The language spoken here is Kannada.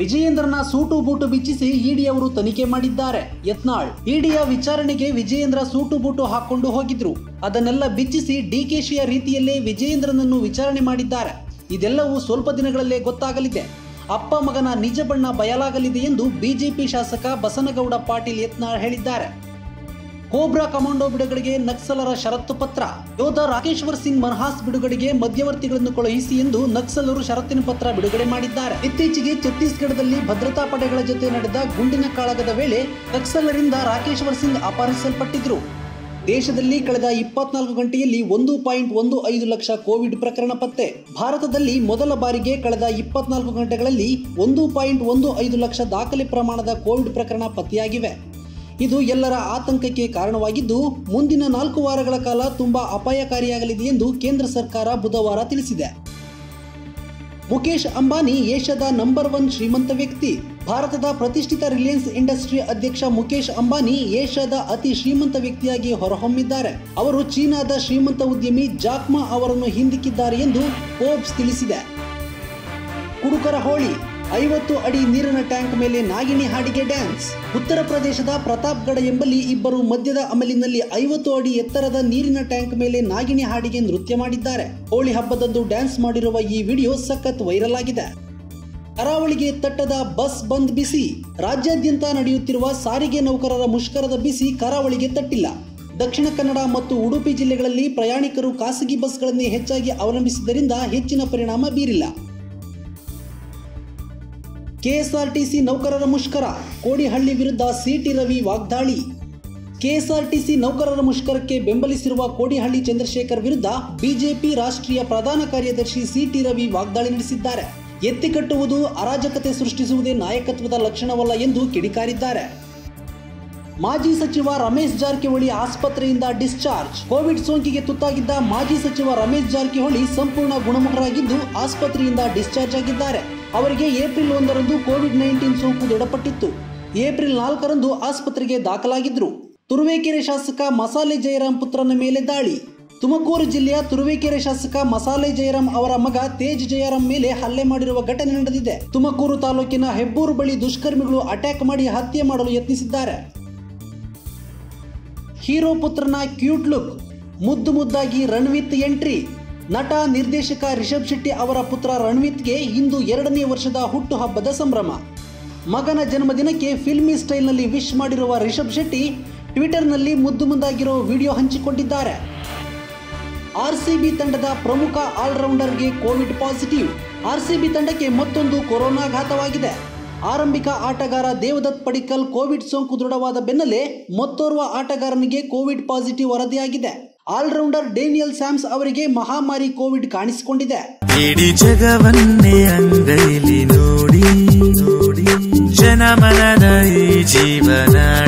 ವಿಜಯೇಂದ್ರನ ಸೂಟು ಬೂಟು ಬಿಚ್ಚಿಸಿ ಇಡಿ ಅವರು ತನಿಖೆ ಮಾಡಿದ್ದಾರೆ ಯತ್ನಾಳ್ ಇಡಿಯ ವಿಚಾರಣೆಗೆ ವಿಜಯೇಂದ್ರ ಸೂಟು ಬೂಟು ಹಾಕೊಂಡು ಹೋಗಿದ್ರು ಅದನ್ನೆಲ್ಲ ಬಿಚ್ಚಿಸಿ ಡಿಕೆಶಿಯ ರೀತಿಯಲ್ಲೇ ವಿಜಯೇಂದ್ರನನ್ನು ವಿಚಾರಣೆ ಮಾಡಿದ್ದಾರೆ ಇದೆಲ್ಲವೂ ಸ್ವಲ್ಪ ದಿನಗಳಲ್ಲೇ ಗೊತ್ತಾಗಲಿದೆ ಅಪ್ಪ ಮಗನ ನಿಜ ಬಣ್ಣ ಬಯಲಾಗಲಿದೆ ಎಂದು ಬಿಜೆಪಿ ಶಾಸಕ ಬಸನಗೌಡ ಪಾಟೀಲ್ ಯತ್ನಾಳ್ ಹೇಳಿದ್ದಾರೆ ಕೋಬ್ರಾ ಕಮಾಂಡೋ ಬಿಡುಗಡೆಗೆ ನಕ್ಸಲರ ಷರತ್ತು ಪತ್ರ ಯೋಧ ರಾಕೇಶ್ವರ್ ಸಿಂಗ್ ಮನ್ಹಾಸ್ ಬಿಡುಗಡೆಗೆ ಮಧ್ಯವರ್ತಿಗಳನ್ನು ಕಳುಹಿಸಿ ಎಂದು ನಕ್ಸಲರು ಷರತ್ತಿನ ಪತ್ರ ಬಿಡುಗಡೆ ಮಾಡಿದ್ದಾರೆ ಇತ್ತೀಚೆಗೆ ಛತ್ತೀಸ್ಗಢದಲ್ಲಿ ಭದ್ರತಾ ಪಡೆಗಳ ಜೊತೆ ನಡೆದ ಗುಂಡಿನ ಕಾಳಗದ ವೇಳೆ ನಕ್ಸಲರಿಂದ ರಾಕೇಶ್ವರ್ ಸಿಂಗ್ ಅಪಹರಿಸಲ್ಪಟ್ಟಿದ್ರು ದೇಶದಲ್ಲಿ ಕಳೆದ ಇಪ್ಪತ್ನಾಲ್ಕು ಗಂಟೆಯಲ್ಲಿ ಒಂದು ಪಾಯಿಂಟ್ ಒಂದು ಐದು ಲಕ್ಷ ಕೋವಿಡ್ ಪ್ರಕರಣ ಪತ್ತೆ ಭಾರತದಲ್ಲಿ ಮೊದಲ ಬಾರಿಗೆ ಕಳೆದ ಇಪ್ಪತ್ನಾಲ್ಕು ಗಂಟೆಗಳಲ್ಲಿ ಒಂದು ಪಾಯಿಂಟ್ ಒಂದು ಐದು ಲಕ್ಷ ದಾಖಲೆ ಪ್ರಮಾಣದ ಕೋವಿಡ್ ಪ್ರಕರಣ ಪತ್ತೆಯಾಗಿವೆ ಇದು ಎಲ್ಲರ ಆತಂಕಕ್ಕೆ ಕಾರಣವಾಗಿದ್ದು ಮುಂದಿನ ನಾಲ್ಕು ವಾರಗಳ ಕಾಲ ತುಂಬಾ ಅಪಾಯಕಾರಿಯಾಗಲಿದೆ ಎಂದು ಕೇಂದ್ರ ಸರ್ಕಾರ ಬುಧವಾರ ತಿಳಿಸಿದೆ ಮುಖೇಶ್ ಅಂಬಾನಿ ಏಷ್ಯಾದ ನಂಬರ್ ಒನ್ ಶ್ರೀಮಂತ ವ್ಯಕ್ತಿ ಭಾರತದ ಪ್ರತಿಷ್ಠಿತ ರಿಲಯನ್ಸ್ ಇಂಡಸ್ಟ್ರಿ ಅಧ್ಯಕ್ಷ ಮುಖೇಶ್ ಅಂಬಾನಿ ಏಷ್ಯಾದ ಅತಿ ಶ್ರೀಮಂತ ವ್ಯಕ್ತಿಯಾಗಿ ಹೊರಹೊಮ್ಮಿದ್ದಾರೆ ಅವರು ಚೀನಾದ ಶ್ರೀಮಂತ ಉದ್ಯಮಿ ಜಾಕ್ಮಾ ಅವರನ್ನು ಹಿಂದಿಕ್ಕಿದ್ದಾರೆ ಎಂದು ಫೋರ್ಬ್ಸ್ ತಿಳಿಸಿದೆ ಕುಡುಕರ ಹೋಳಿ ಐವತ್ತು ಅಡಿ ನೀರಿನ ಟ್ಯಾಂಕ್ ಮೇಲೆ ನಾಗಿಣಿ ಹಾಡಿಗೆ ಡ್ಯಾನ್ಸ್ ಉತ್ತರ ಪ್ರದೇಶದ ಪ್ರತಾಪ್ಗಢ ಎಂಬಲ್ಲಿ ಇಬ್ಬರು ಮದ್ಯದ ಅಮಲಿನಲ್ಲಿ ಐವತ್ತು ಅಡಿ ಎತ್ತರದ ನೀರಿನ ಟ್ಯಾಂಕ್ ಮೇಲೆ ನಾಗಿಣಿ ಹಾಡಿಗೆ ನೃತ್ಯ ಮಾಡಿದ್ದಾರೆ ಹೋಳಿ ಹಬ್ಬದಂದು ಡ್ಯಾನ್ಸ್ ಮಾಡಿರುವ ಈ ವಿಡಿಯೋ ಸಖತ್ ವೈರಲ್ ಆಗಿದೆ ಕರಾವಳಿಗೆ ತಟ್ಟದ ಬಸ್ ಬಂದ್ ಬಿಸಿ ರಾಜ್ಯಾದ್ಯಂತ ನಡೆಯುತ್ತಿರುವ ಸಾರಿಗೆ ನೌಕರರ ಮುಷ್ಕರದ ಬಿಸಿ ಕರಾವಳಿಗೆ ತಟ್ಟಿಲ್ಲ ದಕ್ಷಿಣ ಕನ್ನಡ ಮತ್ತು ಉಡುಪಿ ಜಿಲ್ಲೆಗಳಲ್ಲಿ ಪ್ರಯಾಣಿಕರು ಖಾಸಗಿ ಬಸ್ಗಳನ್ನೇ ಹೆಚ್ಚಾಗಿ ಅವಲಂಬಿಸಿದ್ದರಿಂದ ಹೆಚ್ಚಿನ ಪರಿಣಾಮ ಬೀರಿಲ್ಲ ಕೆಎಸ್ಆರ್ಟಿಸಿ ನೌಕರರ ಮುಷ್ಕರ ಕೋಡಿಹಳ್ಳಿ ವಿರುದ್ಧ ಸಿಟಿ ರವಿ ವಾಗ್ದಾಳಿ ಕೆಎಸ್ಆರ್ಟಿಸಿ ನೌಕರರ ಮುಷ್ಕರಕ್ಕೆ ಬೆಂಬಲಿಸಿರುವ ಕೋಡಿಹಳ್ಳಿ ಚಂದ್ರಶೇಖರ್ ವಿರುದ್ಧ ಬಿಜೆಪಿ ರಾಷ್ಟ್ರೀಯ ಪ್ರಧಾನ ಕಾರ್ಯದರ್ಶಿ ಸಿಟಿ ರವಿ ವಾಗ್ದಾಳಿ ನಡೆಸಿದ್ದಾರೆ ಎತ್ತಿಕಟ್ಟುವುದು ಅರಾಜಕತೆ ಸೃಷ್ಟಿಸುವುದೇ ನಾಯಕತ್ವದ ಲಕ್ಷಣವಲ್ಲ ಎಂದು ಕಿಡಿಕಾರಿದ್ದಾರೆ ಮಾಜಿ ಸಚಿವ ರಮೇಶ್ ಜಾರಕಿಹೊಳಿ ಆಸ್ಪತ್ರೆಯಿಂದ ಡಿಸ್ಚಾರ್ಜ್ ಕೋವಿಡ್ ಸೋಂಕಿಗೆ ತುತ್ತಾಗಿದ್ದ ಮಾಜಿ ಸಚಿವ ರಮೇಶ್ ಜಾರಕಿಹೊಳಿ ಸಂಪೂರ್ಣ ಗುಣಮುಖರಾಗಿದ್ದು ಆಸ್ಪತ್ರೆಯಿಂದ ಡಿಸ್ಚಾರ್ಜ್ ಆಗಿದ್ದಾರೆ ಅವರಿಗೆ ಏಪ್ರಿಲ್ ಒಂದರಂದು ಕೋವಿಡ್ ನೈನ್ಟೀನ್ ಸೋಂಕು ದೃಢಪಟ್ಟಿತ್ತು ಏಪ್ರಿಲ್ ನಾಲ್ಕರಂದು ಆಸ್ಪತ್ರೆಗೆ ದಾಖಲಾಗಿದ್ರು ತುರುವೇಕೆರೆ ಶಾಸಕ ಮಸಾಲೆ ಜಯರಾಮ್ ಪುತ್ರನ ಮೇಲೆ ದಾಳಿ ತುಮಕೂರು ಜಿಲ್ಲೆಯ ತುರುವೇಕೆರೆ ಶಾಸಕ ಮಸಾಲೆ ಜಯರಾಮ್ ಅವರ ಮಗ ತೇಜ್ ಜಯರಾಮ್ ಮೇಲೆ ಹಲ್ಲೆ ಮಾಡಿರುವ ಘಟನೆ ನಡೆದಿದೆ ತುಮಕೂರು ತಾಲೂಕಿನ ಹೆಬ್ಬೂರು ಬಳಿ ದುಷ್ಕರ್ಮಿಗಳು ಅಟ್ಯಾಕ್ ಮಾಡಿ ಹತ್ಯೆ ಮಾಡಲು ಯತ್ನಿಸಿದ್ದಾರೆ ಹೀರೋ ಪುತ್ರನ ಕ್ಯೂಟ್ ಲುಕ್ ಮುದ್ದು ಮುದ್ದಾಗಿ ರಣವಿತ್ ಎಂಟ್ರಿ ನಟ ನಿರ್ದೇಶಕ ರಿಷಬ್ ಶೆಟ್ಟಿ ಅವರ ಪುತ್ರ ರಣವಿತ್ಗೆ ಇಂದು ಎರಡನೇ ವರ್ಷದ ಹುಟ್ಟುಹಬ್ಬದ ಸಂಭ್ರಮ ಮಗನ ಜನ್ಮದಿನಕ್ಕೆ ಫಿಲ್ಮಿ ಸ್ಟೈಲ್ನಲ್ಲಿ ವಿಶ್ ಮಾಡಿರುವ ರಿಷಬ್ ಶೆಟ್ಟಿ ಟ್ವಿಟರ್ನಲ್ಲಿ ಮುದ್ದು ಮುದ್ದಾಗಿರೋ ವಿಡಿಯೋ ಹಂಚಿಕೊಂಡಿದ್ದಾರೆ ಆರ್ಸಿಬಿ ತಂಡದ ಪ್ರಮುಖ ಆಲ್ರೌಂಡರ್ಗೆ ಕೋವಿಡ್ ಪಾಸಿಟಿವ್ ಆರ್ಸಿಬಿ ತಂಡಕ್ಕೆ ಮತ್ತೊಂದು ಕೊರೋನಾಘಾತವಾಗಿದೆ ಆರಂಭಿಕ ಆಟಗಾರ ದೇವದತ್ ಪಡಿಕ್ಕಲ್ ಕೋವಿಡ್ ಸೋಂಕು ದೃಢವಾದ ಬೆನ್ನಲ್ಲೇ ಮತ್ತೋರ್ವ ಆಟಗಾರನಿಗೆ ಕೋವಿಡ್ ಪಾಸಿಟಿವ್ ವರದಿಯಾಗಿದೆ ಆಲ್ರೌಂಡರ್ ಡೇನಿಯಲ್ ಸ್ಯಾಮ್ಸ್ ಅವರಿಗೆ ಮಹಾಮಾರಿ ಕೋವಿಡ್ ಕಾಣಿಸಿಕೊಂಡಿದೆ ಇಡೀ ಜಗವನ್ನೇ ಅಂಗೈಲಿ ನೋಡಿ ನೋಡಿ ಜನಮನದ ಈ ಜೀವನ